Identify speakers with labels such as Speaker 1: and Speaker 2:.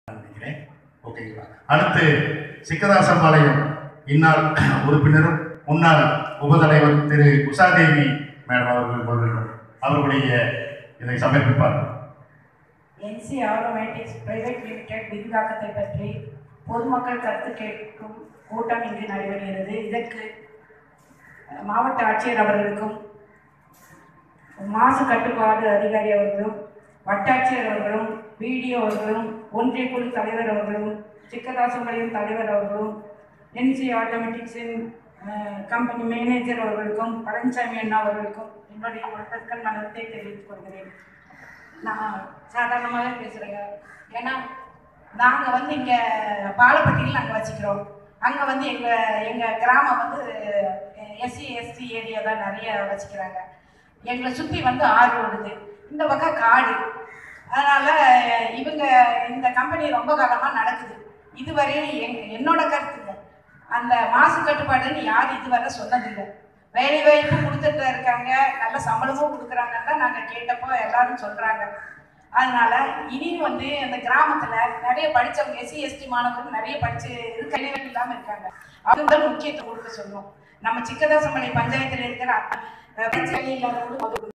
Speaker 1: நினைக்கிறேன் ஓகேங்களா அடுத்து சிக்கதாசம்பாளையம் இந்நாள் உறுப்பினரும் முன்னாள் உபதலைவர் திரு உஷாதேவி மேடம் அவர்கள் அவர்கள் அவர்களுடைய இதை சமர்ப்பிப்பார்
Speaker 2: என்சி ஆட்டோமேட்டிக்ஸ் பிரைவேட் லிமிடெட் விரிவாக்கத்தை பற்றி பொதுமக்கள் கருத்து கேட்கும் கூட்டம் இங்கு நடைபெறுகிறது இதற்கு அஹ், மாவட்ட ஆட்சியர் அவர்களுக்கும் மாசு கட்டுப்பாடு அதிகாரி அவர்களும் வட்டாட்சியர் அவர்களும் பிடிஓ அவர்களும் ஒன்றிய குழு தலைவர் அவர்களும் சிக்கதாசம்பாளையம் தலைவர் அவர்களும் என்சி ஆட்டோமேட்டிக்ஸின் கம்பெனி மேனேஜர் அவர்களுக்கும் பழனிசாமி அண்ணா அவர்களுக்கும் என்னுடைய வணக்கங்கள் மனத்தை தெரிவித்துக் கொள்கிறேன் நான் சாதாரணமாகவே பேசுகிறேங்க ஏன்னா நாங்கள் வந்து இங்கே பாலப்பட்டியில் நாங்கள் வச்சுக்கிறோம் அங்கே வந்து எங்கள் எங்கள் கிராமம் வந்து எஸ்சி எஸ்டி ஏரியா தான் நிறைய வச்சுக்கிறாங்க எங்களை சுற்றி வந்து ஆறு ஓடுது இந்த பக்கம் காடு அதனால் இவங்க இந்த கம்பெனி ரொம்ப காலமாக நடக்குது இதுவரையும் எங் என்னோட கருத்துங்க அந்த மாசு கட்டுப்பாடுன்னு யாரும் இதுவரை சொன்னதில்லை வேலை வாய்ப்பு கொடுத்துட்டு இருக்காங்க நல்ல சம்பளமும் கொடுக்குறாங்கன்னு தான் நாங்கள் கேட்டப்போ எல்லாரும் சொல்கிறாங்க அதனால இனி வந்து அந்த கிராமத்தில் நிறைய படித்தவங்க எஸ்சி எஸ்டி மாணவர்கள் நிறைய படித்து கல்வி இல்லாமல் இருக்காங்க அவங்க தான் முக்கியத்துவம் கொடுக்க சொல்லணும் நம்ம சிக்கதாசமலை பஞ்சாயத்தில் இருக்கிற அஹ், படிச்ச வேலை இல்லாதவங்களுக்கு ஒதுக்கணும்